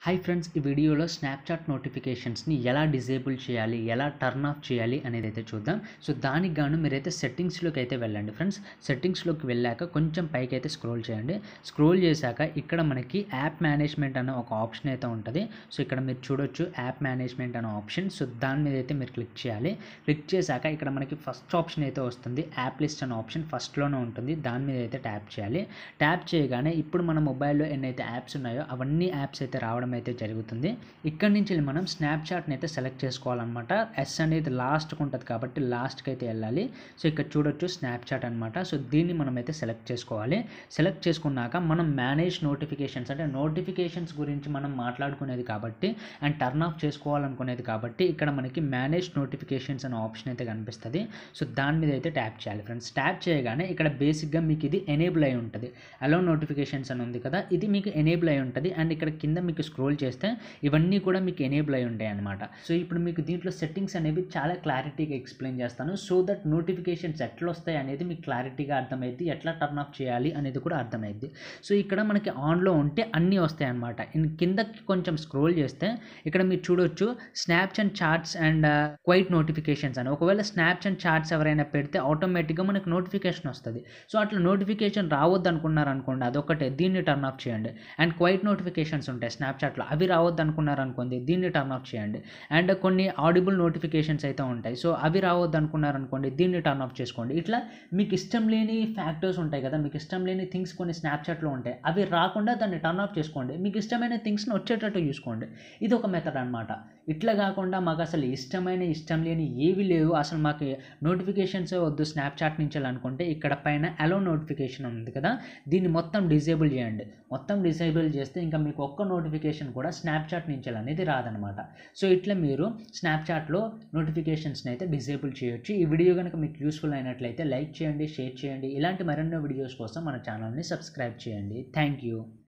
hi friends ఈ వీడియోలో Snapchat నోటిఫికేషన్స్ని ఎలా డిజేబుల్ చేయాలి ఎలా టర్న్ ఆఫ్ చేయాలి అనేది అయితే చూద్దాం సో దానికి గాను మీరైతే సెట్టింగ్స్లోకి అయితే వెళ్ళండి ఫ్రెండ్స్ సెట్టింగ్స్లోకి వెళ్ళాక కొంచెం పైకి అయితే స్క్రోల్ చేయండి స్క్రోల్ చేశాక ఇక్కడ మనకి యాప్ మేనేజ్మెంట్ అనే ఒక ఆప్షన్ అయితే ఉంటుంది సో ఇక్కడ మీరు చూడొచ్చు యాప్ మేనేజ్మెంట్ అనే ఆప్షన్ సో దాని మీద అయితే మీరు క్లిక్ చేయాలి క్లిక్ చేశాక ఇక్కడ మనకి ఫస్ట్ ఆప్షన్ అయితే వస్తుంది యాప్ లిస్ట్ అనే ఆప్షన్ ఫస్ట్లోనే ఉంటుంది దాని మీద అయితే ట్యాప్ చేయాలి ట్యాప్ చేయగానే ఇప్పుడు మన మొబైల్లో ఎన్నైతే యాప్స్ ఉన్నాయో అవన్నీ యాప్స్ అయితే రావడం అయితే జరుగుతుంది ఇక్కడ నుంచి మనం స్నాప్చాట్ని అయితే సెలెక్ట్ చేసుకోవాలన్నమాట ఎస్ అనేది లాస్ట్కి ఉంటుంది కాబట్టి లాస్ట్కి అయితే వెళ్ళాలి సో ఇక్కడ చూడొచ్చు స్నాప్చాట్ అనమాట సో దీన్ని మనం అయితే సెలెక్ట్ చేసుకోవాలి సెలెక్ట్ చేసుకున్నాక మనం మేనేజ్ నోటిఫికేషన్స్ అంటే నోటిఫికేషన్స్ గురించి మనం మాట్లాడుకునేది కాబట్టి అండ్ టర్న్ ఆఫ్ చేసుకోవాలనుకునేది కాబట్టి ఇక్కడ మనకి మేనేజ్ నోటిఫికేషన్స్ అనే ఆప్షన్ అయితే కనిపిస్తుంది సో దాని మీద అయితే ట్యాప్ చేయాలి ఫ్రెండ్స్ ట్యాప్ చేయగానే ఇక్కడ బేసిక్గా మీకు ఇది ఎనేబుల్ అయి ఉంటుంది అలో నోటిఫికేషన్స్ అని ఉంది కదా ఇది మీకు ఎనేబుల్ అయి ఉంటుంది అండ్ ఇక్కడ కింద మీకు స్క్రోల్ చేస్తే ఇవన్నీ కూడా మీకు ఎనేబుల్ అయి ఉంటాయి అనమాట సో ఇప్పుడు మీకు దీంట్లో సెట్టింగ్స్ అనేవి చాలా క్లారిటీగా ఎక్స్ప్లెయిన్ చేస్తాను సో దట్ నోటిఫికేషన్స్ ఎట్లా వస్తాయి అనేది మీకు క్లారిటీగా అర్థమైద్ది ఎట్లా టర్న్ ఆఫ్ చేయాలి అనేది కూడా అర్థమైద్ది సో ఇక్కడ మనకి ఆన్లో ఉంటే అన్నీ వస్తాయి అనమాట కిందకి కొంచెం స్క్రోల్ చేస్తే ఇక్కడ మీరు చూడొచ్చు snaps and charts and quiet notifications అని ఒకవేళ స్నాప్స్ అండ్ చార్ట్స్ ఎవరైనా పెడితే ఆటోమేటిక్గా మనకు నోటిఫికేషన్ వస్తుంది సో అట్లా నోటిఫికేషన్ రావద్దు అనుకున్నారు అనుకోండి అదొకటే దీన్ని టర్న్ ఆఫ్ చేయండి అండ్ క్వైట్ నోటిఫికేషన్స్ ఉంటాయి స్నాప్చాట్లో అవి రావద్దు అనుకున్నారు అనుకోండి దీన్ని టర్న్ ఆఫ్ చేయండి అండ్ కొన్ని ఆడిబుల్ నోటిఫికేషన్స్ అయితే ఉంటాయి సో అవి రావద్దు అనుకున్నారు అనుకోండి దీన్ని టర్న్ ఆఫ్ చేసుకోండి ఇట్లా మీకు ఇష్టం లేని ఫ్యాక్టర్స్ ఉంటాయి కదా మీకు ఇష్టం లేని థింగ్స్ కొన్ని స్నాప్చాట్లో ఉంటాయి అవి రాకుండా దాన్ని టర్న్ ఆఫ్ చేసుకోండి మీకు ఇష్టమైన థింగ్స్ని వచ్చేటట్టు చూసుకోండి ఇది ఒక మెథడ్ అనమాట ఇట్లా కాకుండా మాకు అసలు ఇష్టమైన ఇష్టం లేని ఏవి లేవు అసలు మాకు నోటిఫికేషన్స్ వద్దు స్నాప్చాట్ నుంచి అనుకుంటే ఇక్కడ పైన అలో నోటిఫికేషన్ ఉంది కదా దీన్ని మొత్తం డిజేబుల్ చేయండి మొత్తం డిజేబుల్ చేస్తే ఇంకా మీకు ఒక్క నోటిఫికేషన్ కూడా స్నాప్చాట్ నుంచి అనేది రాదనమాట సో ఇట్లా మీరు స్నాప్చాట్లో నోటిఫికేషన్స్ని అయితే డిజేబుల్ చేయొచ్చు ఈ వీడియో కనుక మీకు యూస్ఫుల్ అయినట్లయితే లైక్ చేయండి షేర్ చేయండి ఇలాంటి మరెన్నో వీడియోస్ కోసం మన ఛానల్ని సబ్స్క్రైబ్ చేయండి థ్యాంక్ యూ